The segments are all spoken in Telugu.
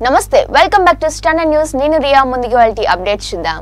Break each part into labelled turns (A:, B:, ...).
A: నమస్తే welcome back to standard news నేను రియా ముందుకు వాళ్ళ అప్డేట్స్ చూద్దాం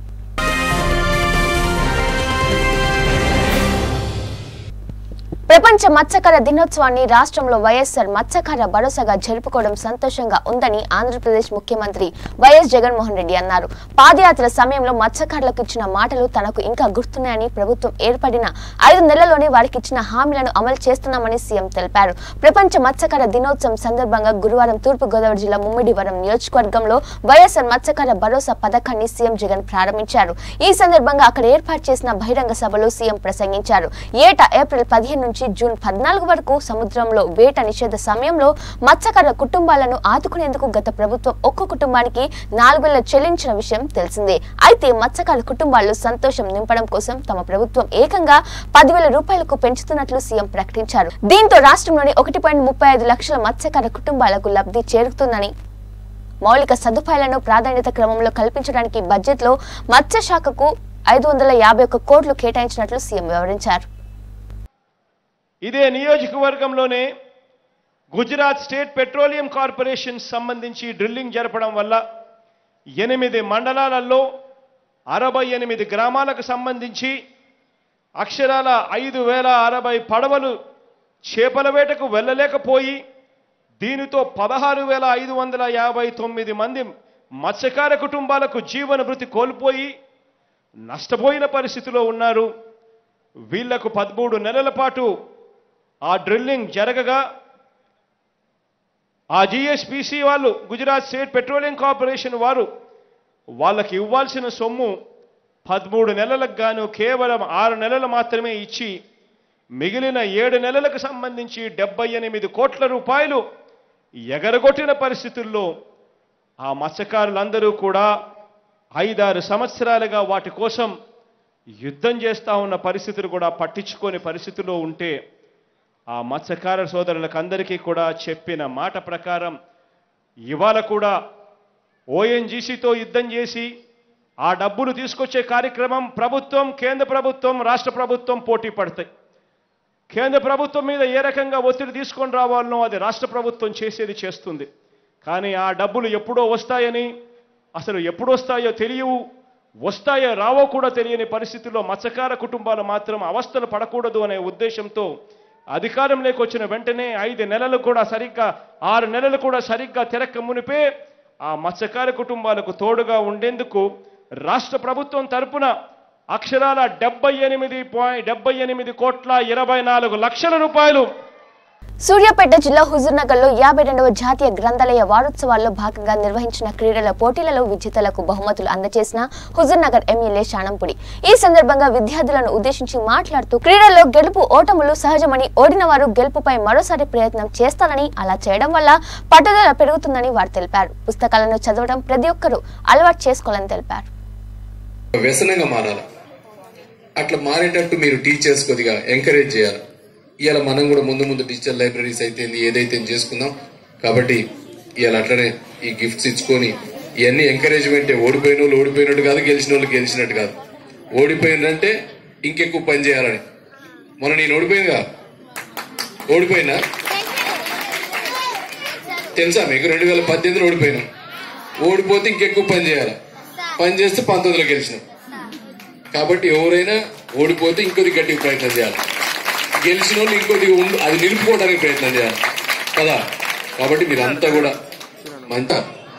A: ప్రపంచ మత్స్యకార దినోత్సవాన్ని రాష్ట్రంలో వైఎస్ఆర్ మత్స్యకార భరోసాగా జరుపుకోవడం సంతోషంగా ఉందని ఆంధ్రప్రదేశ్ ముఖ్యమంత్రి వైఎస్ జగన్మోహన్ రెడ్డి అన్నారు పాదయాత్ర సమయంలో మత్స్యకారులకు ఇచ్చిన మాటలు తనకు ఇంకా గుర్తున్నాయని ప్రభుత్వం ఏర్పడిన ఐదు నెలల్లోనే వారికి ఇచ్చిన హామీలను అమలు చేస్తున్నామని సీఎం తెలిపారు ప్రపంచ మత్స్యకార దినోత్సవం సందర్భంగా గురువారం తూర్పు గోదావరి జిల్లా ముమ్మిడివరం నియోజకవర్గంలో వైఎస్ఆర్ మత్స్యకార భరోసా పథకాన్ని సీఎం జగన్ ప్రారంభించారు ఈ సందర్భంగా అక్కడ ఏర్పాటు చేసిన బహిరంగ సభలో సీఎం ప్రసంగించారు ఏటా ఏప్రిల్ పదిహేను నుంచి జూన్ పద్నాలుగు వరకు సముద్రంలో వేట నిషేధ సమయంలో మత్స్యకార కుటుంబాలను ఆదుకునేందుకు గత ప్రభుత్వం ఒక్క కుటుంబానికి నాలుగు వేల చెల్లించిన విషయం తెలిసిందే అయితే మత్స్యకార కుటుంబాల్లో సంతోషం నింపడం కోసం తమ ప్రభుత్వం ఏకంగా పదివేల రూపాయలకు పెంచుతున్నట్లు సీఎం ప్రకటించారు దీంతో రాష్ట్రంలోని ఒకటి పాయింట్ ముప్పై ఐదు లక్షల మత్స్యకార కుటుంబాలకు లబ్ధి చేరుతుందని మౌలిక సదుపాయాలను ప్రాధాన్యత క్రమంలో కల్పించడానికి బడ్జెట్లో మత్స్య శాఖకు ఐదు వందల యాభై ఒక్క కోట్లు కేటాయించినట్లు సీఎం వివరించారు
B: ఇదే నియోజకవర్గంలోనే గుజరాత్ స్టేట్ పెట్రోలియం కార్పొరేషన్ సంబంధించి డ్రిల్లింగ్ జరపడం వల్ల ఎనిమిది మండలాలలో అరవై ఎనిమిది గ్రామాలకు సంబంధించి అక్షరాల ఐదు వేల అరవై పడవలు చేపల వేటకు వెళ్ళలేకపోయి దీనితో పదహారు వేల ఐదు వందల యాభై తొమ్మిది మంది మత్స్యకార కుటుంబాలకు జీవన భృతి కోల్పోయి నష్టపోయిన పరిస్థితిలో ఉన్నారు వీళ్లకు పదమూడు నెలల పాటు ఆ డ్రిల్లింగ్ జరగగా ఆ జిఎస్పిసి వాళ్ళు గుజరాత్ స్టేట్ పెట్రోలియం కార్పొరేషన్ వారు వాళ్ళకి ఇవ్వాల్సిన సొమ్ము పదమూడు నెలలకు గాను కేవలం ఆరు నెలలు మాత్రమే ఇచ్చి మిగిలిన ఏడు నెలలకు సంబంధించి డెబ్బై ఎనిమిది కోట్ల రూపాయలు ఎగరగొట్టిన పరిస్థితుల్లో ఆ మత్స్యకారులందరూ కూడా ఐదారు సంవత్సరాలుగా వాటి కోసం యుద్ధం చేస్తా ఉన్న పరిస్థితులు కూడా పట్టించుకోని పరిస్థితిలో ఉంటే ఆ మత్స్యకార సోదరులకు అందరికీ కూడా చెప్పిన మాట ప్రకారం ఇవాళ కూడా ఓఎన్జీసీతో యుద్ధం చేసి ఆ డబ్బులు తీసుకొచ్చే కార్యక్రమం ప్రభుత్వం కేంద్ర ప్రభుత్వం రాష్ట్ర ప్రభుత్వం పోటీ పడతాయి కేంద్ర ప్రభుత్వం మీద ఏ రకంగా ఒత్తిడి తీసుకొని రావాలనో అది రాష్ట్ర ప్రభుత్వం చేసేది చేస్తుంది కానీ ఆ డబ్బులు ఎప్పుడో వస్తాయని అసలు ఎప్పుడు వస్తాయో తెలియవు వస్తాయో రావో కూడా తెలియని పరిస్థితుల్లో మత్స్యకార కుటుంబాలు మాత్రం అవస్థలు పడకూడదు అనే ఉద్దేశంతో అధికారంలోకి వచ్చిన వెంటనే ఐదు నెలలు కూడా సరిగ్గా ఆరు నెలలు కూడా సరిగ్గా తిరక్క మునిపే ఆ మత్స్యకార కుటుంబాలకు తోడుగా ఉండేందుకు రాష్ట్ర ప్రభుత్వం తరపున అక్షరాల డెబ్బై ఎనిమిది పాయింట్ డెబ్బై ఎనిమిది కోట్ల ఇరవై నాలుగు లక్షల రూపాయలు
A: సూర్యాపేట జిల్లా హుజూర్నగర్ లో యాభై రెండవ జాతీయ గ్రంథాలయ వారోత్సవాల్లో భాగంగా నిర్వహించిన క్రీడల పోటీలలో విజేతలకు బహుమతులు అందజేసిన హుజూర్నగర్ ఎమ్మెల్యే శానంపుడి ఈ సందర్భంగా విద్యార్థులను ఉద్దేశించి మాట్లాడుతూ క్రీడల్లో గెలుపు ఓటములు సహజమని ఓడిన వారు గెలుపుపై మరోసారి ప్రయత్నం చేస్తారని అలా చేయడం వల్ల పట్టుదల పెరుగుతుందని వారు తెలిపారు పుస్తకాలను చదవడం ప్రతి ఒక్కరూ అలవాటు చేసుకోవాలని తెలిపారు
C: వ్యసనంగా మారాలి అట్లా మారేటట్టు మీరు టీచర్స్ కొద్దిగా ఎంకరేజ్ చేయాలి ఇవాళ మనం కూడా ముందు ముందు డిజిటల్ లైబ్రరీస్ అయితే ఏదైతే చేసుకుందాం కాబట్టి ఇవాళ అట్లనే ఈ గిఫ్ట్స్ ఇచ్చుకొని ఇవన్నీ ఎంకరేజ్మెంట్ ఓడిపోయిన వాళ్ళు ఓడిపోయినట్టు కాదు గెలిచిన వాళ్ళు గెలిచినట్టు కాదు ఓడిపోయినంటే ఇంకెక్కువ పని చేయాలని మొన్న నేను ఓడిపోయిందిగా ఓడిపోయినా తెలుసా మీకు రెండు వేల పద్దెనిమిదిలో ఓడిపోయినా ఓడిపోతే ఇంకెక్కువ పని చేయాలి పని చేస్తే పంతొమ్మిదిలో గెలిచినాం కాబట్టి ఎవరైనా ఓడిపోతే ఇంకొద్ది గట్టిగా ప్రయత్నం చేయాలి గెలిచిన వాళ్ళు ఇంకొద్ది ఉండు అది నిలుపుకోవడానికి ప్రయత్నం చేయాలి కదా కాబట్టి మీరంతా కూడా మంట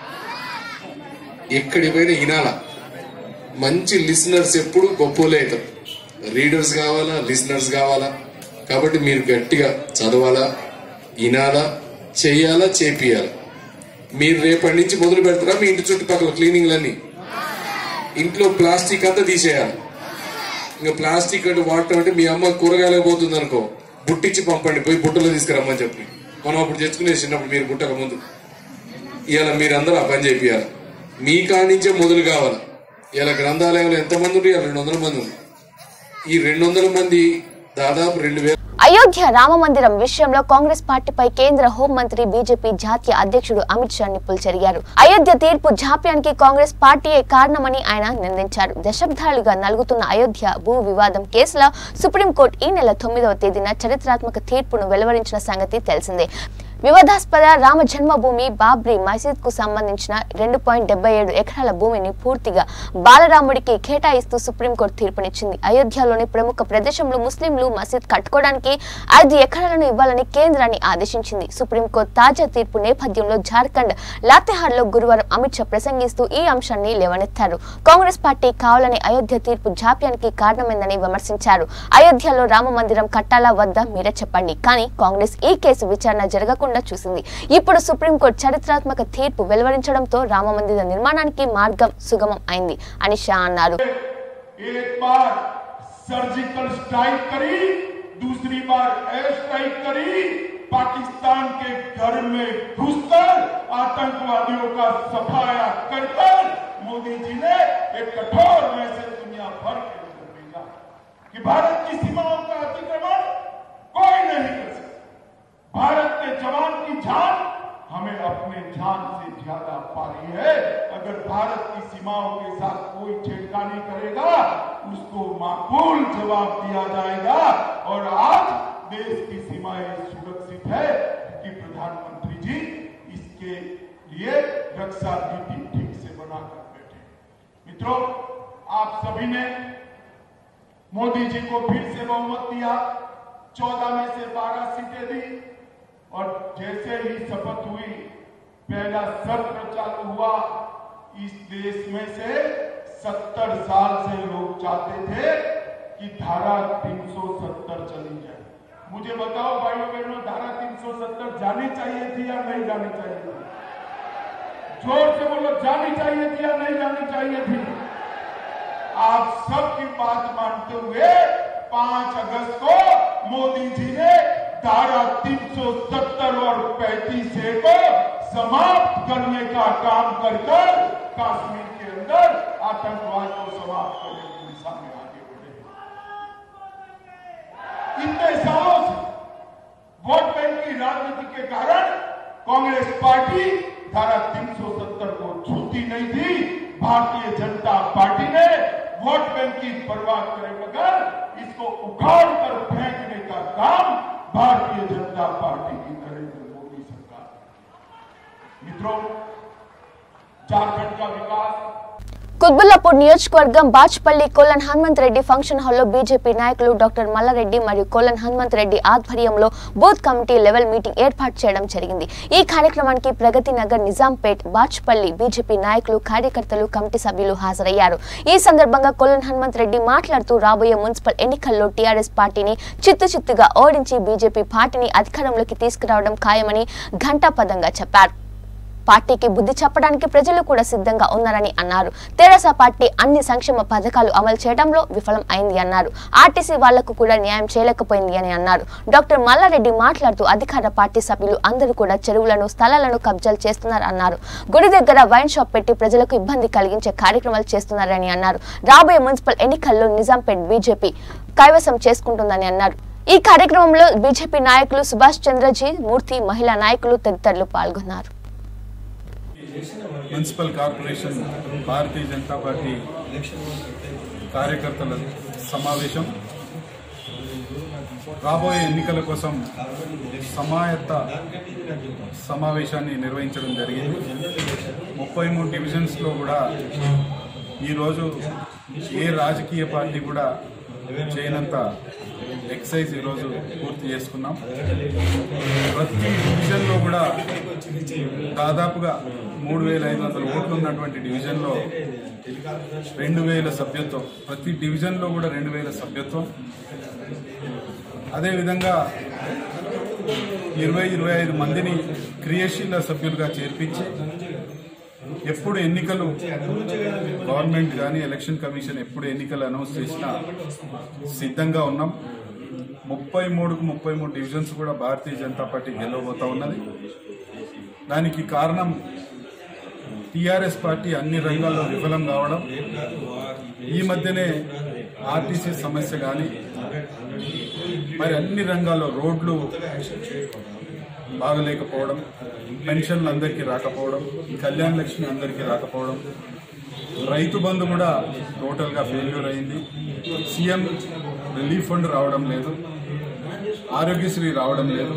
C: ఎక్కడి పోయినా వినాల మంచి లిసనర్స్ ఎప్పుడు గొప్పలే అవుతారు రీడర్స్ కావాలా లిసనర్స్ కావాలా కాబట్టి మీరు గట్టిగా చదవాలా వినాలా చేయాలా చేపియాలా మీరు రేపటి నుంచి మొదలు పెడతారా మీ ఇంటి చుట్టుపక్కల క్లీనింగ్లన్నీ ఇంట్లో ప్లాస్టిక్ అంతా తీసేయాలి ఇంకా ప్లాస్టిక్ అంటే వాడటం అంటే మీ అమ్మ కూరగాయలకు పోతుంది అనుకో బుట్టిచ్చి పంపండి పోయి బుట్టలో తీసుకురమ్మని చెప్పి మనం అప్పుడు తెచ్చుకునే చిన్నప్పుడు మీరు బుట్టక ముందు ఇవాళ మీరందరూ ఆ పని చేపియాలి మీ కాడి నుంచే మొదలు కావాలి ఇలా గ్రంథాలయంలో ఎంతమంది ఉంటే రెండు వందల మంది ఉంది ఈ రెండు వందల మంది దాదాపు రెండు వేల
A: అయోధ్య రామ మందిరం విషయంలో కాంగ్రెస్ పార్టీపై కేంద్ర హోంమంత్రి బీజేపీ జాతీయ అధ్యక్షుడు అమిత్ షా నిప్పులు చెరిగారు అయోధ్య తీర్పు జాప్యానికి కాంగ్రెస్ పార్టీయే కారణమని ఆయన నిందించారు దశాబ్దాలుగా నలుగుతున్న అయోధ్య భూ వివాదం కేసులో సుప్రీంకోర్టు ఈ నెల తొమ్మిదవ తేదీన చరిత్రాత్మక తీర్పును వెలువరించిన సంగతి తెలిసిందే వివాదాస్పద రామ జన్మభూమి బాబ్రీ మసీద్ కు సంబంధించిన రెండు పాయింట్ డెబ్బై ఏడు ఎకరాల భూమిని పూర్తిగా బాలరాముడికి కేటాయిస్తూ సుప్రీంకోర్టు తీర్పునిచ్చింది అయోధ్యలోని ప్రముఖ ప్రదేశంలో ముస్లింలు మసీద్ కట్టుకోవడానికి ఐదు ఎకరాలను ఇవ్వాలని కేంద్రాన్ని ఆదేశించింది సుప్రీంకోర్టు తాజా తీర్పు నేపథ్యంలో జార్ఖండ్ లాతెహార్ లో గురువారం అమిత్ షా ప్రసంగిస్తూ ఈ అంశాన్ని లేవనెత్తారు కాంగ్రెస్ పార్టీ కావాలని అయోధ్య తీర్పు జాప్యానికి కారణమైందని విమర్శించారు అయోధ్యలో రామ మందిరం కట్టాలా వద్దా మీరే చెప్పండి కానీ కాంగ్రెస్ ఈ కేసు విచారణ జరగకుండా చూసింది ఇప్పుడు సుప్రీంకోర్టు చరిత్రాత్మక తీర్పు వెలువరించడంతో రామ మందిర నిర్మాణానికి మార్గం సుగమం అయింది అని షా అన్నారు
D: एक बार सर्जिकल स्ट्राइक करी दूसरी बार एयर स्ट्राइक करी पाकिस्तान के घर में घुसकर आतंकवादियों का सफाया कर कर मोदी जी ने एक कठोर मैसेज दुनिया भर के अंदर भेजा कि भारत की सीमाओं का अतिक्रमण कोई नहीं कर सकता भारत के जवान की जान हमें अपने जान से ज्यादा पारी है अगर भारत की सीमाओं के साथ कोई छेड़खानी करेगा उसको माकूल जवाब दिया जाएगा और आज देश की सीमाएं सुरक्षित है कि प्रधानमंत्री जी इसके लिए रक्षा नीति ठीक से बनाकर बैठे मित्रों आप सभी ने मोदी जी को फिर से बहुमत दिया चौदह में से बारह सीटें दी और जैसे ही शपथ हुई पहला सत्र चालू हुआ इस देश में से सत्तर साल से लोग चाहते थे कि धारा 370 चली जाए मुझे बताओ भाइयों बहनों धारा 370 जानी चाहिए थी या नहीं जानी चाहिए थी जोर से बोलो जानी चाहिए थी या नहीं जानी चाहिए थी आप सबकी बात मानते हुए 5 अगस्त को मोदी जी ने धारा 370 और 35 ए को समाप्त करने का काम कर कर कश्मीर के अंदर आतंकवाद को समाप्त करने की दिशा में आगे बढ़े इतने सालों से वोट बैंक की राजनीति के कारण कांग्रेस पार्टी धारा 370 को छूती नहीं थी भारतीय जनता पार्टी ने वोट बैंक की परवाह करे बगैर इसको उखाड़ कर फेंकने का काम भारतीय जनता पार्टी की नरेंद्र मोदी सरकार मित्रों झारखंड का विकास
A: కుత్బుల్లాపూర్ నియోజకవర్గం బాచ్పల్లి కోలన్ హనుమంత్ రెడ్డి ఫంక్షన్ హాల్లో బీజేపీ నాయకులు డాక్టర్ మల్లారెడ్డి మరియు కోలన్ హనుమంత్ రెడ్డి ఆధ్వర్యంలో బూత్ కమిటీ లెవెల్ మీటింగ్ ఏర్పాటు చేయడం జరిగింది ఈ కార్యక్రమానికి ప్రగతి నగర్ నిజాంపేట్ బాచ్పల్లి బీజేపీ నాయకులు కార్యకర్తలు కమిటీ సభ్యులు హాజరయ్యారు ఈ సందర్భంగా కోలన్ హనుమంత్ రెడ్డి మాట్లాడుతూ రాబోయే మున్సిపల్ ఎన్నికల్లో టీఆర్ఎస్ పార్టీని చిత్తు చిత్తుగా ఓడించి బీజేపీ పార్టీని అధికారంలోకి తీసుకురావడం ఖాయమని ఘంటాపదంగా చెప్పారు పార్టీకి బుద్ధి చెప్పడానికి ప్రజలు కూడా సిద్ధంగా ఉన్నారని అన్నారు తెరాస పార్టీ అన్ని సంక్షేమ పథకాలు అమలు చేయడంలో విఫలం అయింది అన్నారు ఆర్టీసీ వాళ్లకు కూడా న్యాయం చేయలేకపోయింది అని అన్నారు డాక్టర్ మల్లారెడ్డి మాట్లాడుతూ అధికార పార్టీ సభ్యులు అందరూ కూడా చెరువులను స్థలాలను కబ్జాలు చేస్తున్నారు అన్నారు గుడి దగ్గర వైన్ షాప్ పెట్టి ప్రజలకు ఇబ్బంది కలిగించే కార్యక్రమాలు చేస్తున్నారని అన్నారు రాబోయే మున్సిపల్ ఎన్నికల్లో నిజాంపేట్ బీజేపీ కైవసం చేసుకుంటుందని అన్నారు ఈ కార్యక్రమంలో బీజేపీ నాయకులు సుభాష్ చంద్రజీ మూర్తి మహిళా నాయకులు తదితరులు పాల్గొన్నారు
E: municipal corporation Bharatiya Janata party కార్యకర్తల సమావేశం రాబోయే ఎన్నికల కోసం సమాయత్త సమావేశాన్ని నిర్వహించడం జరిగింది ముప్పై మూడు డివిజన్స్లో కూడా ఈరోజు ఏ రాజకీయ పార్టీ కూడా చేయనంత ఎక్సైజ్ ఈరోజు పూర్తి చేసుకున్నాం ప్రతి డివిజన్లో కూడా దాదాపుగా మూడు వేల ఐదు వందల ఓట్లు ఉన్నటువంటి డివిజన్లో రెండు వేల సభ్యత్వం ప్రతి డివిజన్లో కూడా రెండు వేల సభ్యత్వం అదేవిధంగా ఇరవై ఇరవై ఐదు మందిని క్రియాశీల సభ్యులుగా చేర్పించి ఎప్పుడు ఎన్నికలు గవర్నమెంట్ కానీ ఎలక్షన్ కమిషన్ ఎప్పుడు ఎన్నికలు అనౌన్స్ చేసినా సిద్ధంగా ఉన్నాం ముప్పై మూడుకు ముప్పై మూడు డివిజన్స్ కూడా భారతీయ జనతా పార్టీ గెలవబోతా ఉన్నది దానికి కారణం టీఆర్ఎస్ పార్టీ అన్ని రంగాల్లో విఫలం కావడం ఈ మధ్యనే ఆర్టీసీ సమస్య కానీ మరి అన్ని రంగాల్లో రోడ్లు బాగలేకపోవడం పెన్షన్లు అందరికీ రాకపోవడం కళ్యాణ లక్ష్మి అందరికీ రాకపోవడం రైతు బంధు కూడా టోటల్గా ఫెయిల్యూర్ అయింది సీఎం రిలీఫ్ ఫండ్ రావడం లేదు ఆరోగ్యశ్రీ రావడం లేదు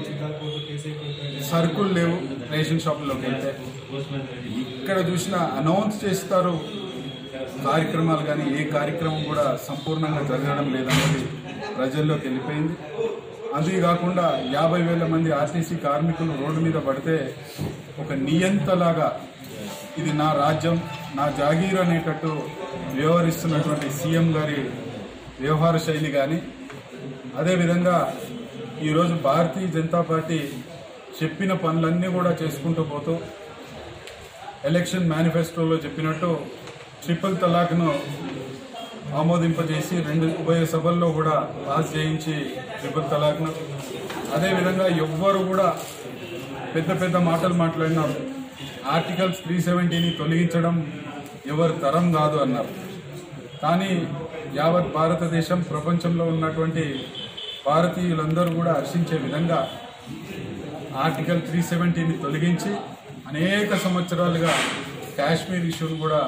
E: సరుకులు లేవు రేషన్ షాపుల్లోకి వెళ్తే ఇక్కడ చూసినా అనౌన్స్ చేస్తారు కార్యక్రమాలు కానీ ఏ కార్యక్రమం కూడా సంపూర్ణంగా జరగడం లేదన్నది ప్రజల్లోకి వెళ్ళిపోయింది అది కాకుండా యాభై వేల మంది ఆర్టీసీ కార్మికులు రోడ్డు మీద పడితే ఒక నియంతలాగా ఇది నా రాజ్యం నా జాగీర్ అనేటట్టు వ్యవహరిస్తున్నటువంటి సీఎం గారి వ్యవహార శైలి కానీ అదేవిధంగా ఈరోజు భారతీయ జనతా పార్టీ చెప్పిన పనులన్నీ కూడా చేసుకుంటూ పోతూ ఎలక్షన్ మేనిఫెస్టోలో చెప్పినట్టు ట్రిపుల్ తలాక్ను ఆమోదింపజేసి రెండు ఉభయ సభల్లో కూడా పాస్ చేయించి ట్రిపుల్ తలాక్ను అదేవిధంగా ఎవ్వరు కూడా పెద్ద పెద్ద మాటలు మాట్లాడినారు ఆర్టికల్స్ త్రీ సెవెంటీని తొలగించడం ఎవరి తరం కాదు అన్నారు కానీ యావత్ భారతదేశం ప్రపంచంలో ఉన్నటువంటి భారతీయులందరూ కూడా హర్షించే విధంగా ఆర్టికల్ త్రీ సెవెంటీని తొలగించి అనేక సంవత్సరాలుగా కాశ్మీర్ ఇష్యూను కూడా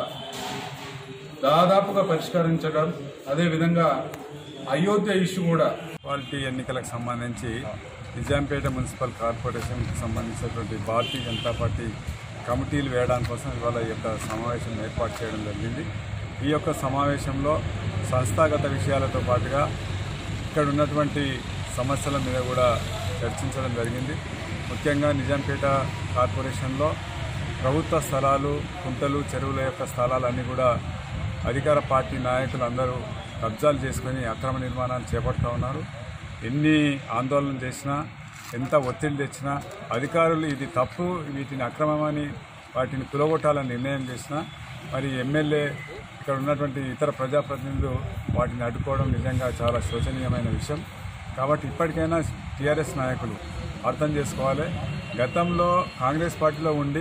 E: దాదాపుగా పరిష్కరించడం అదేవిధంగా అయోధ్య ఇష్యూ కూడా
F: మున్సిపాలిటీ ఎన్నికలకు సంబంధించి నిజాంపేట మున్సిపల్ కార్పొరేషన్కి సంబంధించినటువంటి భారతీయ జనతా పార్టీ కమిటీలు వేయడానికి కోసం ఇవాళ ఈ యొక్క సమావేశం ఏర్పాటు చేయడం జరిగింది ఈ యొక్క సమావేశంలో సంస్థాగత విషయాలతో పాటుగా ఇక్కడ ఉన్నటువంటి సమస్యల మీద కూడా చర్చించడం జరిగింది ముఖ్యంగా నిజాంపేట కార్పొరేషన్లో ప్రభుత్వ స్థలాలు కుంటలు చెరువుల యొక్క స్థలాలన్నీ కూడా అధికార పార్టీ నాయకులు అందరూ కబ్జాలు చేసుకొని అక్రమ నిర్మాణాలు చేపడుతూ ఉన్నారు ఎన్ని ఆందోళన చేసినా ఎంత ఒత్తిడి తెచ్చినా అధికారులు ఇది తప్పు వీటిని అక్రమమని వాటిని కులగొట్టాలని నిర్ణయం చేసినా మరి ఎమ్మెల్యే ఇక్కడ ఉన్నటువంటి ఇతర ప్రజాప్రతినిధులు వాటిని అడ్డుకోవడం నిజంగా చాలా శోచనీయమైన విషయం కాబట్టి ఇప్పటికైనా టీఆర్ఎస్ నాయకులు అర్థం చేసుకోవాలి గతంలో కాంగ్రెస్ పార్టీలో ఉండి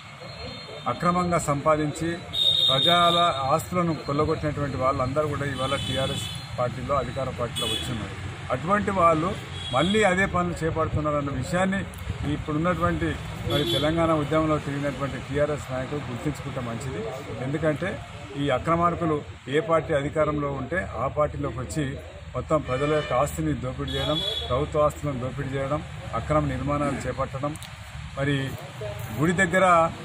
F: అక్రమంగా సంపాదించి ప్రజల ఆస్తులను కొల్లగొట్టినటువంటి వాళ్ళందరూ కూడా ఇవాళ టీఆర్ఎస్ పార్టీలో అధికార పార్టీలో వచ్చిన్నారు అటువంటి వాళ్ళు మళ్ళీ అదే పనులు చేపడుతున్నారు అన్న విషయాన్ని ఇప్పుడున్నటువంటి మరి తెలంగాణ ఉద్యమంలో తిరిగినటువంటి టీఆర్ఎస్ నాయకులు గుర్తించుకుంటే మంచిది ఎందుకంటే ఈ అక్రమార్కులు ఏ పార్టీ అధికారంలో ఉంటే ఆ పార్టీలోకి వచ్చి మొత్తం ప్రజల యొక్క ఆస్తిని దోపిడీ చేయడం ప్రభుత్వ ఆస్తులను దోపిడీ చేయడం అక్రమ నిర్మాణాలు చేపట్టడం మరి గుడి దగ్గర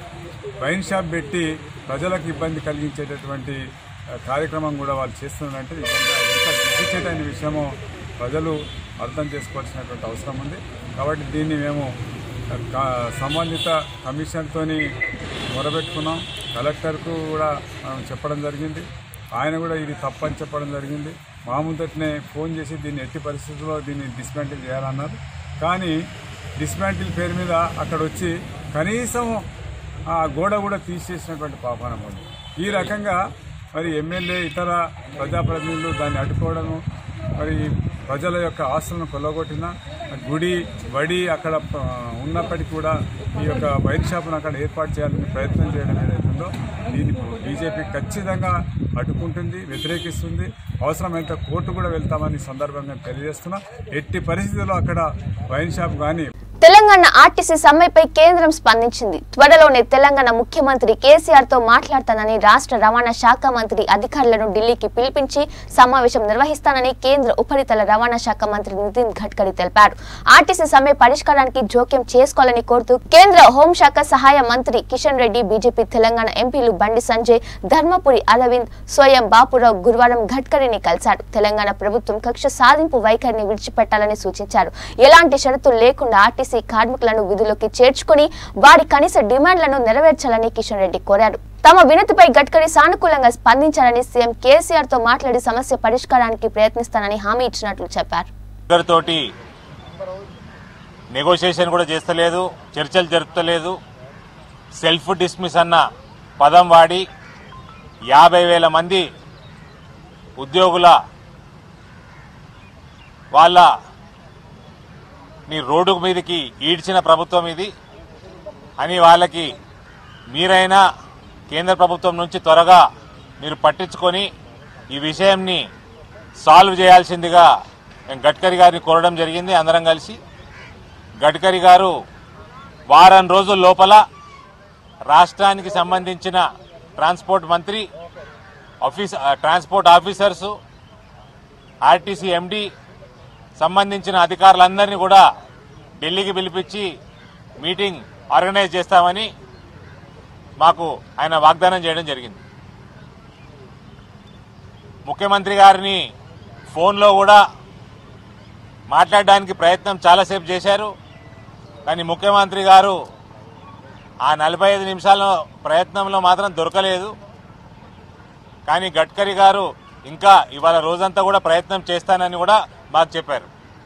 F: వైన్ షాప్ పెట్టి ప్రజలకు ఇబ్బంది కలిగించేటటువంటి ఆ, కార్యక్రమం కూడా వాళ్ళు చేస్తున్నారంటే నిజంగా ఎంత సిగ్గుచేటైన విషయమో ప్రజలు అర్థం చేసుకోవాల్సినటువంటి అవసరం ఉంది కాబట్టి దీన్ని మేము ఆ, కా- సంబంధిత కమిషన్తోని మొరబెట్టుకున్నాం కలెక్టర్కు కూడా మనం చెప్పడం జరిగింది ఆయన కూడా ఇది తప్పని చెప్పడం జరిగింది మా ముందటనే ఫోన్ చేసి దీన్ని ఎట్టి పరిస్థితుల్లో దీన్ని డిస్మాంటిల్ చేయాలన్నారు కానీ డిస్మాంటిల్ పేరు మీద అక్కడ వచ్చి కనీసం ఆ గోడ కూడా తీసేసినటువంటి పాపానం ఉంది ఈ రకంగా మరి ఎమ్మెల్యే ఇతర ప్రజాప్రతినిధులు దాన్ని అడ్డుకోవడము మరి ప్రజల యొక్క ఆస్తులను కొల్లగొట్టిన గుడి బడి అక్కడ ఆ, ఉన్నప్పటికీ కూడా ఈ యొక్క వైన్ షాప్ను అక్కడ ఏర్పాటు చేయాలని ప్రయత్నం చేయడం ఏదైతుందో దీన్ని బీజేపీ ఖచ్చితంగా అడ్డుకుంటుంది వ్యతిరేకిస్తుంది అవసరమైతే కోర్టు కూడా వెళ్తామని ఈ సందర్భంగా తెలియజేస్తున్నా ఎట్టి పరిస్థితుల్లో అక్కడ వైన్ షాప్ కానీ
A: తెలంగాణ ఆర్టీసీ సమ్మెపై కేంద్రం స్పందించింది త్వరలోనే తెలంగాణ ముఖ్యమంత్రి కేసీఆర్ తో మాట్లాడతానని రాష్ట్ర రవాణా శాఖ మంత్రి అధికారులను ఢిల్లీకి పిలిపించి సమావేశం నిర్వహిస్తానని కేంద్ర ఉపరితల రవాణా శాఖ మంత్రి నితిన్ గడ్కరీ తెలిపారు ఆర్టీసీ సమ్మె పరిష్కారానికి జోక్యం చేసుకోవాలని కోరుతూ కేంద్ర హోంశాఖ సహాయ మంత్రి కిషన్ రెడ్డి బీజేపీ తెలంగాణ ఎంపీలు బండి సంజయ్ ధర్మపురి అరవింద్ స్వయం బాపురావు గురువారం గడ్కరీని కలిశారు తెలంగాణ ప్రభుత్వం కక్ష సాధింపు వైఖరిని విడిచిపెట్టాలని సూచించారు ఎలాంటి షరతులు లేకుండా ఆర్టీసీ కార్మికులను విధుల్లోకి చేర్చుకుని వారి కనీస డిమాండ్లను నెరవేర్చాలని కిషన్ రెడ్డి కోరారు తమ వినతిపై గడ్కరీ సానుకూలంగా స్పందించాలని సీఎం కేసీఆర్ తో మాట్లాడి సమస్య పరిష్కారానికి ప్రయత్నిస్తానని హామీ ఇచ్చినట్లు చెప్పారు
G: ఇద్దరితోటి నెగోషియేషన్ కూడా చేస్తలేదు చర్చలు జరుపుతలేదు సెల్ఫ్ డిస్మిస్ అన్న పదం వాడి యాభై వేల మంది ఉద్యోగుల వాళ్ళ నీ రోడ్డు మీదకి ఈడ్చిన ప్రభుత్వం ఇది అని వాళ్ళకి మీరైనా కేంద్ర ప్రభుత్వం నుంచి త్వరగా మీరు పట్టించుకొని ఈ విషయంని సాల్వ్ చేయాల్సిందిగా నేను గడ్కరీ గారిని కోరడం జరిగింది అందరం కలిసి గడ్కరీ గారు వారం రోజుల లోపల రాష్ట్రానికి సంబంధించిన ట్రాన్స్పోర్ట్ మంత్రి ఆఫీస్ ఆ, ట్రాన్స్పోర్ట్ ఆఫీసర్సు ఆర్టీసీ ఎండి సంబంధించిన అధికారులందరినీ కూడా ఢిల్లీకి పిలిపించి మీటింగ్ ఆర్గనైజ్ చేస్తామని మాకు ఆయన వాగ్దానం చేయడం జరిగింది ముఖ్యమంత్రి గారిని ఫోన్లో కూడా మాట్లాడడానికి ప్రయత్నం చాలాసేపు చేశారు కానీ ముఖ్యమంత్రి గారు ఆ నలభై ఐదు నిమిషాల ప్రయత్నంలో మాత్రం దొరకలేదు కానీ గడ్కరీ గారు ఇంకా ఇవాళ రోజంతా కూడా ప్రయత్నం చేస్తానని కూడా మాకు చెప్పారు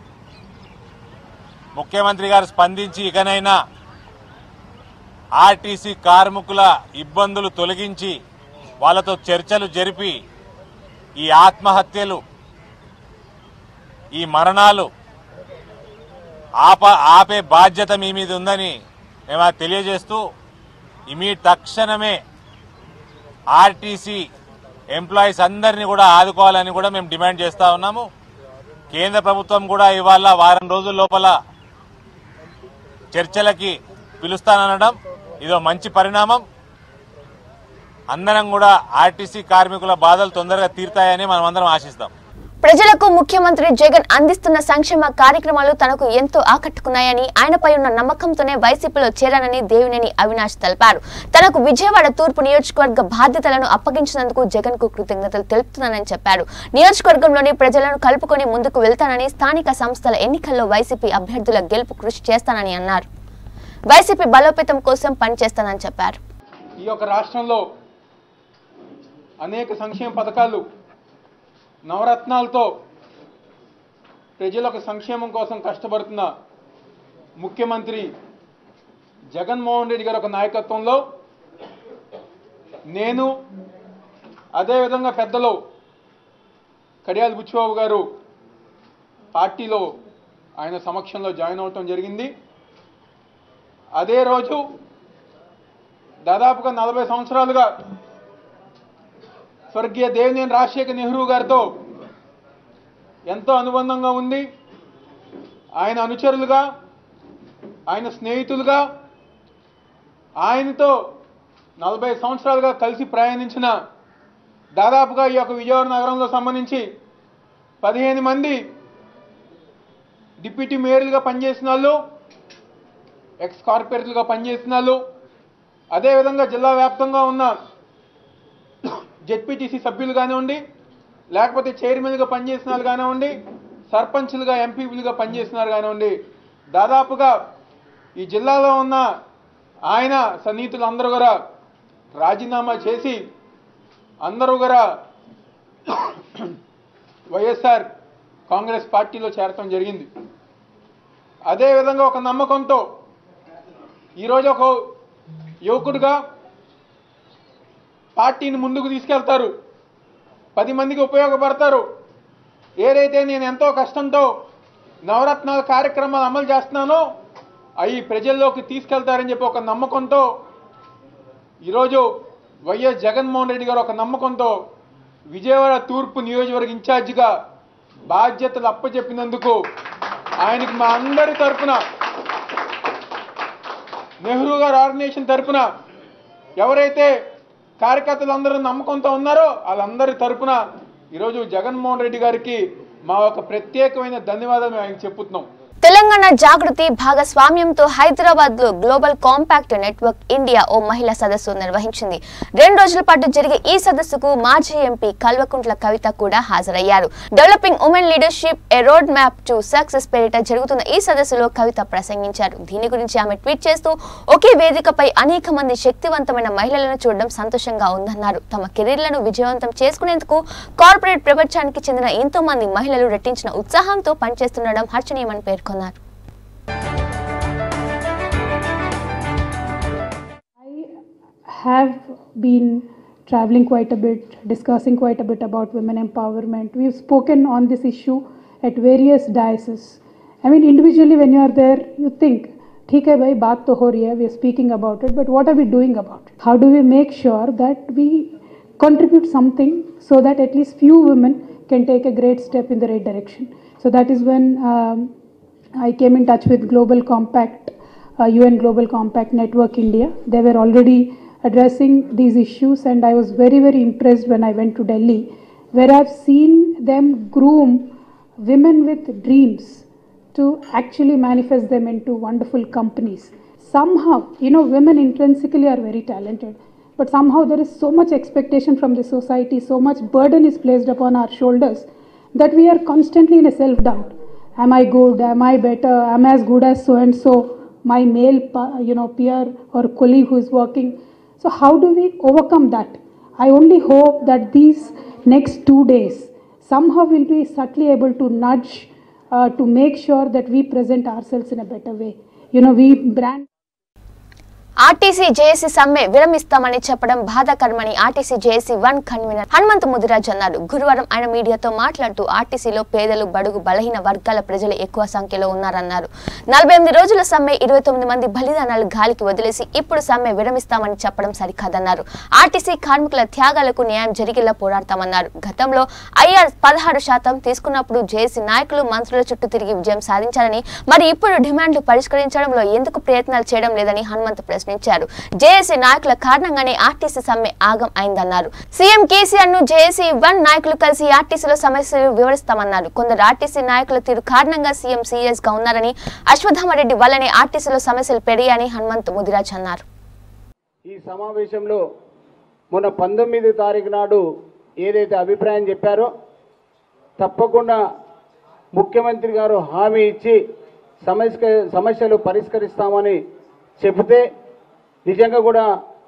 G: ముఖ్యమంత్రి గారు స్పందించి ఇకనైనా ఆర్టీసీ కార్మికుల ఇబ్బందులు తొలగించి వాళ్ళతో చర్చలు జరిపి ఈ ఆత్మహత్యలు ఈ మరణాలు ఆప ఆపే బాధ్యత మీ మీద ఉందని మేము అది తెలియజేస్తూ ఇమీ తక్షణమే ఆర్టీసీ ఎంప్లాయీస్ అందరినీ కూడా ఆదుకోవాలని కూడా మేము డిమాండ్ చేస్తా ఉన్నాము కేంద్ర ప్రభుత్వం కూడా ఇవాళ వారం రోజుల లోపల చర్చలకి పిలుస్తాననడం ఇదో మంచి పరిణామం అందరం కూడా ఆర్టీసీ కార్మికుల బాధలు తొందరగా తీరుతాయని మనం అందరం ఆశిస్తాం
A: ప్రజలకు ముఖ్యమంత్రి జగన్ అందిస్తున్న సంక్షేమ కార్యక్రమాలు తనకు ఎంతో ఆకట్టుకున్నాయని ఆయనపై ఉన్న నమ్మకంతోనే వైసీపీలో చేరానని దేవినేని అవినాష్ తెలిపారు తనకు విజయవాడ తూర్పు నియోజకవర్గ బాధ్యతలను అప్పగించినందుకు జగన్ కు కృతజ్ఞతలు తెలుపుతున్నానని చెప్పారు నియోజకవర్గంలోని ప్రజలను కలుపుకొని ముందుకు వెళ్తానని స్థానిక సంస్థల ఎన్నికల్లో వైసీపీ అభ్యర్థుల గెలుపు కృషి చేస్తానని అన్నారు వైసీపీ బలోపేతం కోసం పనిచేస్తానని చెప్పారు
H: ఈ యొక్క రాష్ట్రంలో అనేక సంక్షేమ పథకాలు నవరత్నాలతో ప్రజలకు సంక్షేమం కోసం కష్టపడుతున్న ముఖ్యమంత్రి జగన్మోహన్ రెడ్డి గారి ఒక నాయకత్వంలో నేను అదేవిధంగా పెద్దలు కడియాల బుచ్చిబాబు గారు పార్టీలో ఆయన సమక్షంలో జాయిన్ అవటం జరిగింది అదే రోజు దాదాపుగా నలభై సంవత్సరాలుగా స్వర్గీయ దేవినేని రాజశేఖర్ నెహ్రూ గారితో ఎంతో అనుబంధంగా ఉంది ఆయన అనుచరులుగా ఆయన స్నేహితులుగా ఆయనతో నలభై సంవత్సరాలుగా కలిసి ప్రయాణించిన దాదాపుగా ఈ యొక్క విజయవాడ నగరంలో సంబంధించి పదిహేను మంది డిప్యూటీ మేయర్లుగా పనిచేసిన వాళ్ళు ఎక్స్ కార్పొరేటర్లుగా పనిచేసిన వాళ్ళు అదేవిధంగా జిల్లా వ్యాప్తంగా ఉన్న జెడ్పీటీసీ సభ్యులు కానివ్వండి లేకపోతే చైర్మన్గా పనిచేసిన వాళ్ళు కానివ్వండి సర్పంచ్లుగా ఎంపీలుగా పనిచేసిన వాళ్ళు కానివ్వండి దాదాపుగా ఈ జిల్లాలో ఉన్న ఆయన సన్నిహితులు అందరూ కూడా రాజీనామా చేసి అందరూ కూడా వైఎస్ఆర్ కాంగ్రెస్ పార్టీలో చేరటం జరిగింది అదేవిధంగా ఒక నమ్మకంతో ఈరోజు ఒక యువకుడుగా పార్టీని ముందుకు తీసుకెళ్తారు పది మందికి ఉపయోగపడతారు ఏదైతే నేను ఎంతో కష్టంతో నవరత్నాల కార్యక్రమాలు అమలు చేస్తున్నానో అవి ప్రజల్లోకి తీసుకెళ్తారని చెప్పి ఒక నమ్మకంతో ఈరోజు వైఎస్ జగన్మోహన్ రెడ్డి గారు ఒక నమ్మకంతో విజయవాడ తూర్పు నియోజకవర్గ ఇన్ఛార్జిగా బాధ్యతలు అప్పచెప్పినందుకు ఆయనకి మా అందరి తరఫున నెహ్రూ గారు ఆర్గనైజేషన్ తరఫున ఎవరైతే కార్యకర్తలు అందరూ నమ్మకంతో ఉన్నారో వాళ్ళందరి తరఫున ఈరోజు జగన్మోహన్ రెడ్డి గారికి మా ఒక ప్రత్యేకమైన ధన్యవాదాలు ఆయనకు చెప్పుతున్నాం
A: తెలంగాణ జాగృతి భాగస్వామ్యంతో హైదరాబాద్ లో గ్లోబల్ కాంపాక్ట్ నెట్వర్క్ ఇండియా ఓ మహిళా సదస్సు నిర్వహించింది రెండు రోజుల పాటు జరిగే ఈ సదస్సుకు మాజీ ఎంపీ కల్వకుంట్ల కవిత కూడా హాజరయ్యారు developing women leadership a road map to success పేరిట జరుగుతున్న ఈ సదస్సులో కవిత ప్రసంగించారు దీని గురించి ఆమె ట్వీట్ చేస్తూ ఒకే వేదికపై అనేక మంది శక్తివంతమైన మహిళలను చూడడం సంతోషంగా ఉందన్నారు తమ కెరీర్లను విజయవంతం చేసుకునేందుకు కార్పొరేట్ ప్రపంచానికి చెందిన ఎంతో మంది మహిళలు రెట్టించిన ఉత్సాహంతో పనిచేస్తుండడం హర్షణీయమని పేర్కొన్నారు
I: have been traveling quite a bit, discussing quite a bit about women empowerment. We've spoken on this issue at various dioceses. I mean, individually, when you are there, you think, ठीक है भाई बात तो हो रही है, we are speaking about it, but what are we doing about it? How do we make sure that we contribute something so that at least few women can take a great step in the right direction? So that is when um, I came in touch with Global Compact, uh, UN Global Compact Network India. They were already addressing these issues, and I was very, very impressed when I went to Delhi, where I've seen them groom women with dreams to actually manifest them into wonderful companies. Somehow, you know, women intrinsically are very talented, but somehow there is so much expectation from the society, so much burden is placed upon our shoulders that we are constantly in a self doubt. Am I good? Am I better? Am I as good as so and so? My male, pa- you know, peer or colleague who is working. So how do we overcome that? I only hope that these next two days somehow we'll be subtly able to nudge uh, to make sure that we present ourselves in a better way. You know, we brand.
A: RTC JAC సమ్మె విరమిస్తామని చెప్పడం బాధాకరమని RTC JAC one convener Hanumanth Mudiraj అన్నారు గురువారం ఆయన మీడియాతో మాట్లాడుతూ ఆర్టీసీలో పేదలు బడుగు బలహీన వర్గాల ప్రజలు ఎక్కువ సంఖ్యలో ఉన్నారన్నారు నలభై ఎనిమిది రోజుల సమ్మె ఇరవై తొమ్మిది మంది బలిదానాలు గాలికి వదిలేసి ఇప్పుడు సమ్మె విరమిస్తామని చెప్పడం సరికాదన్నారు ఆర్టీసీ కార్మికుల త్యాగాలకు న్యాయం జరిగేలా పోరాడతామన్నారు గతంలో ఐఆర్ పదహారు శాతం తీసుకున్నప్పుడు జేఏసీ నాయకులు మంత్రుల చుట్టూ తిరిగి విజయం సాధించారని మరి ఇప్పుడు డిమాండ్లు పరిష్కరించడంలో ఎందుకు ప్రయత్నాలు చేయడం లేదని హనుమంత్ ప్రశ్నించారు జేఏసీ నాయకుల కారణంగానే ఆర్టీసీ సమ్మె ఆగం అయిందన్నారు సీఎం కేసీఆర్ ను జేఏసీ వన్ నాయకులు కలిసి ఆర్టీసీలో సమస్యలు వివరిస్తామన్నారు కొందరు ఆర్టీసీ నాయకుల తీరు కారణంగా సీఎం సీరియస్ గా ఉన్నారని అశ్వత్థామరెడ్డి వల్లనే ఆర్టీసీలో సమస్యలు పెరిగాయని హనుమంత్ ముదిరాజ్ అన్నారు
J: ఈ సమావేశంలో మొన్న పంతొమ్మిది తారీఖు నాడు ఏదైతే అభిప్రాయం చెప్పారో తప్పకుండా ముఖ్యమంత్రి గారు హామీ ఇచ్చి సమస్య సమస్యలు పరిష్కరిస్తామని చెబితే నిజంగా కూడా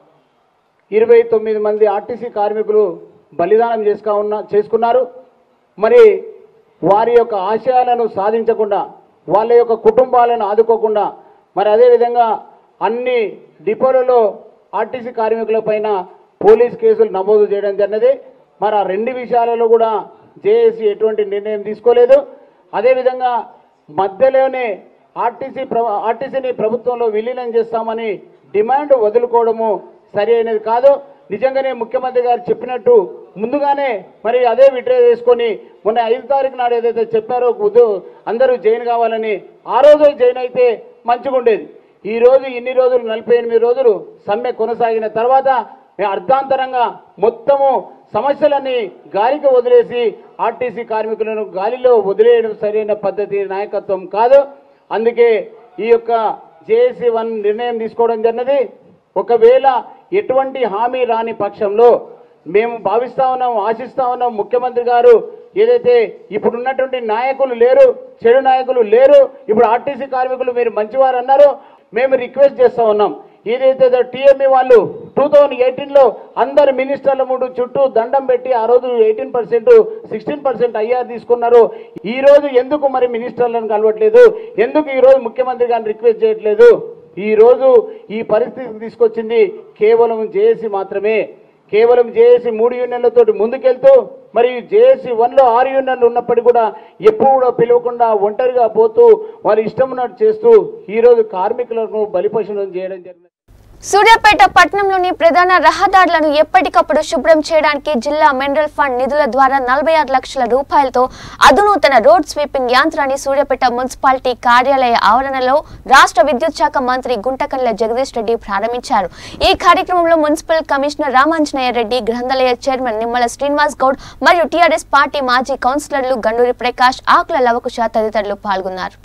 J: ఇరవై తొమ్మిది మంది ఆర్టీసీ కార్మికులు బలిదానం చేసుకా ఉన్న చేసుకున్నారు మరి వారి యొక్క ఆశయాలను సాధించకుండా వాళ్ళ యొక్క కుటుంబాలను ఆదుకోకుండా మరి అదేవిధంగా అన్ని డిపోలలో ఆర్టీసీ కార్మికుల పైన పోలీస్ కేసులు నమోదు చేయడం జరిగినది మరి ఆ రెండు విషయాలలో కూడా జేఏసీ ఎటువంటి నిర్ణయం తీసుకోలేదు అదేవిధంగా మధ్యలోనే ఆర్టీసీ ప్ర ఆర్టీసీని ప్రభుత్వంలో విలీనం చేస్తామని డిమాండ్ వదులుకోవడము సరి అయినది కాదు నిజంగానే ముఖ్యమంత్రి గారు చెప్పినట్టు ముందుగానే మరి అదే విడ్రా చేసుకొని మొన్న ఐదు తారీఖు నాడు ఏదైతే చెప్పారో ఉద్యో అందరూ జైన్ కావాలని ఆ రోజు జైన్ అయితే మంచిగా ఉండేది ఈ రోజు ఇన్ని రోజులు నలభై ఎనిమిది రోజులు సమ్మె కొనసాగిన తర్వాత మేము అర్ధాంతరంగా మొత్తము సమస్యలన్నీ గాలికి వదిలేసి ఆర్టీసీ కార్మికులను గాలిలో వదిలేయడం సరైన పద్ధతి నాయకత్వం కాదు అందుకే ఈ యొక్క జేఏసీ వన్ నిర్ణయం తీసుకోవడం జరిగినది ఒకవేళ ఎటువంటి హామీ రాని పక్షంలో మేము భావిస్తా ఉన్నాం ఆశిస్తా ఉన్నాం ముఖ్యమంత్రి గారు ఏదైతే ఇప్పుడు ఉన్నటువంటి నాయకులు లేరు చెడు నాయకులు లేరు ఇప్పుడు ఆర్టీసీ కార్మికులు మీరు మంచివారు అన్నారు మేము రిక్వెస్ట్ చేస్తా ఉన్నాం ఏదైతే టీఎంఈ వాళ్ళు టూ థౌజండ్ ఎయిటీన్లో అందరు మినిస్టర్ల ముందు చుట్టూ దండం పెట్టి ఆ రోజు eighteen percent sixteen percent IR తీసుకున్నారు ఈ రోజు ఎందుకు మరి మినిస్టర్లను కలవట్లేదు ఎందుకు ఈ రోజు ముఖ్యమంత్రి గారిని రిక్వెస్ట్ చేయట్లేదు ఈ రోజు ఈ పరిస్థితికి తీసుకొచ్చింది కేవలం జేఏసీ మాత్రమే కేవలం జేఏసీ మూడు యూనియన్లతో ముందుకెళ్తూ మరి జేఏసీ వన్లో ఆరు యూనియన్లు ఉన్నప్పటికీ కూడా ఎప్పుడు కూడా పిలవకుండా ఒంటరిగా పోతూ వారి ఇష్టం ఉన్నట్టు చేస్తూ ఈరోజు కార్మికులను బలిపశులను చేయడం జరిగింది
A: సూర్యాపేట పట్టణంలోని ప్రధాన రహదారులను ఎప్పటికప్పుడు శుభ్రం చేయడానికి జిల్లా మినరల్ ఫండ్ నిధుల ద్వారా నలభై ఆరు లక్షల రూపాయలతో అధునూతన రోడ్ స్వీపింగ్ యంత్రాన్ని సూర్యాపేట మున్సిపాలిటీ కార్యాలయ ఆవరణలో రాష్ట్ర విద్యుత్ శాఖ మంత్రి గుంటకల్ల జగదీష్ రెడ్డి ప్రారంభించారు ఈ కార్యక్రమంలో మున్సిపల్ కమిషనర్ రామాంజనేయ రెడ్డి గ్రంథాలయ చైర్మన్ నిమ్మల శ్రీనివాస్ గౌడ్ మరియు టీఆర్ఎస్ పార్టీ మాజీ కౌన్సిలర్లు గండూరి ప్రకాష్ ఆకుల లవకుశ తదితరులు పాల్గొన్నారు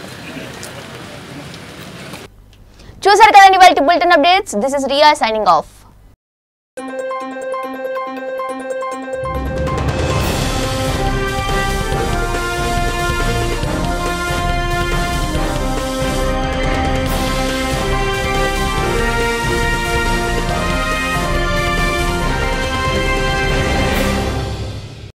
A: చూసారు కదండి వాళ్ళ bulletin updates this is Riya signing of